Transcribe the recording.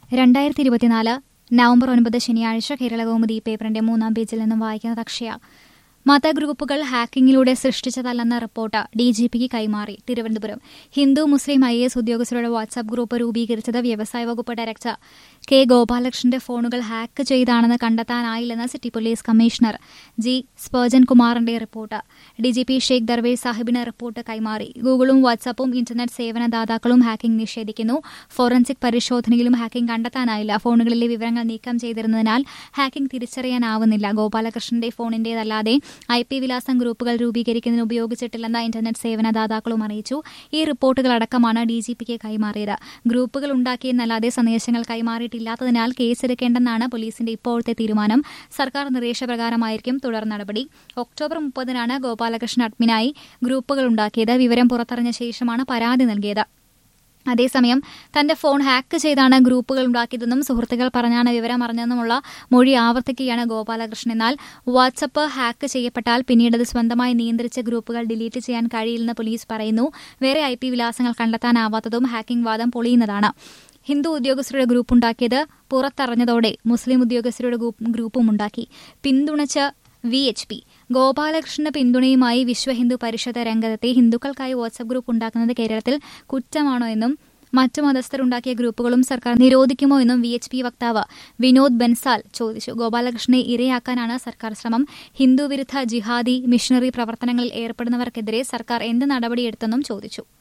രണ്ടായിരത്തി ഇരുപത്തിനാല് നവംബർ ഒൻപത് ശനിയാഴ്ച കേരളകൗമുദി പേപ്പറിന്റെ മൂന്നാം പേജിൽ നിന്നും വായിക്കുന്നത് അക്ഷയ മതഗ്രൂപ്പുകൾ ഹാക്കിങ്ങിലൂടെ സൃഷ്ടിച്ചതല്ലെന്ന റിപ്പോർട്ട് ഡി ജി പിക്ക് കൈമാറി തിരുവനന്തപുരം ഹിന്ദു മുസ്ലിം ഐ എസ് ഉദ്യോഗസ്ഥരുടെ വാട്സാപ്പ് ഗ്രൂപ്പ് രൂപീകരിച്ചത് വ്യവസായ വകുപ്പ് ഡയറക്ടർ കെ ഗോപാലകൃഷ്ണന്റെ ഫോണുകൾ ഹാക്ക് ചെയ്താണെന്ന് കണ്ടെത്താനായില്ലെന്ന് city police commissioner G Sparjan കുമാറിന്റെ report D G P Sheikh Darvesh സാഹിബിന് റിപ്പോർട്ട് കൈമാറി ഗൂഗിളും വാട്സാപ്പും ഇന്റർനെറ്റ് സേവനദാതാക്കളും ഹാക്കിംഗ് നിഷേധിക്കുന്നു ഫോറൻസിക് പരിശോധനയിലും ഹാക്കിംഗ് കണ്ടെത്താനായില്ല ഫോണുകളിലെ വിവരങ്ങൾ നീക്കം ചെയ്തിരുന്നതിനാൽ ഹാക്കിംഗ് തിരിച്ചറിയാനാവുന്നില്ല ഗോപാലകൃഷ്ണന്റെ ഫോണിന്റേതല്ലാതെ ഐ പി വിലാസം ഗ്രൂപ്പുകൾ രൂപീകരിക്കുന്നതിന് ഉപയോഗിച്ചിട്ടില്ലെന്ന് ഇന്റർനെറ്റ് സേവനദാതാക്കളും അറിയിച്ചു ഈ റിപ്പോർട്ടുകളടക്കമാണ് ഡി ജി പിക്ക് കൈമാറിയത് ഗ്രൂപ്പുകൾ ഉണ്ടാക്കിയെന്നല്ലാതെ സന്ദേശങ്ങൾ കൈമാറിയിട്ടില്ലാത്തതിനാൽ കേസെടുക്കേണ്ടെന്നാണ് പോലീസിന്റെ ഇപ്പോഴത്തെ തീരുമാനം സർക്കാർ നിർദ്ദേശപ്രകാരമായിരിക്കും തുടർ നടപടി ഒക്ടോബർ മുപ്പതിനാണ് ഗോപാലകൃഷ്ണൻ അഡ്മിനായി ഗ്രൂപ്പുകൾ ഉണ്ടാക്കിയത് വിവരം പുറത്തറിഞ്ഞ ശേഷമാണ് പരാതി നൽകിയത് അതേസമയം തന്റെ ഫോൺ ഹാക്ക് ചെയ്താണ് ഗ്രൂപ്പുകൾ ഉണ്ടാക്കിയതെന്നും സുഹൃത്തുക്കൾ പറഞ്ഞാണ് വിവരം അറിഞ്ഞതെന്നുമുള്ള മൊഴി ആവർത്തിക്കുകയാണ് ഗോപാലകൃഷ്ണൻ എന്നാൽ വാട്സപ്പ് ഹാക്ക് ചെയ്യപ്പെട്ടാൽ പിന്നീട് അത് സ്വന്തമായി നിയന്ത്രിച്ച ഗ്രൂപ്പുകൾ ഡിലീറ്റ് ചെയ്യാൻ കഴിയില്ലെന്ന് പോലീസ് പറയുന്നു വേറെ ഐ പി വിലാസങ്ങൾ കണ്ടെത്താനാവാത്തതും ഹാക്കിംഗ് വാദം പൊളിയുന്നതാണ് ഹിന്ദു ഉദ്യോഗസ്ഥരുടെ ഗ്രൂപ്പ് ഉണ്ടാക്കിയത് പുറത്തറിഞ്ഞതോടെ മുസ്ലിം ഉദ്യോഗസ്ഥരുടെ ഗ്രൂപ്പും ഉണ്ടാക്കി പിന്തുണച്ച് വി എച്ച് പി ഗോപാലകൃഷ്ണന്റെ പിന്തുണയുമായി വിശ്വ ഹിന്ദു പരിഷത്ത് രംഗത്തെത്തി ഹിന്ദുക്കൾക്കായി വാട്സ്ആപ്പ് ഗ്രൂപ്പ് ഉണ്ടാക്കുന്നത് കേരളത്തിൽ കുറ്റമാണോ എന്നും മറ്റു മതസ്ഥരുണ്ടാക്കിയ ഗ്രൂപ്പുകളും സർക്കാർ നിരോധിക്കുമോ എന്നും വി എച്ച് പി വക്താവ് വിനോദ് ബൻസാൽ ചോദിച്ചു ഗോപാലകൃഷ്ണനെ ഇരയാക്കാനാണ് സർക്കാർ ശ്രമം ഹിന്ദുവിരുദ്ധ ജിഹാദി മിഷണറി പ്രവർത്തനങ്ങളിൽ ഏർപ്പെടുന്നവർക്കെതിരെ സർക്കാർ എന്ത് നടപടിയെടുത്തെന്നും ചോദിച്ചു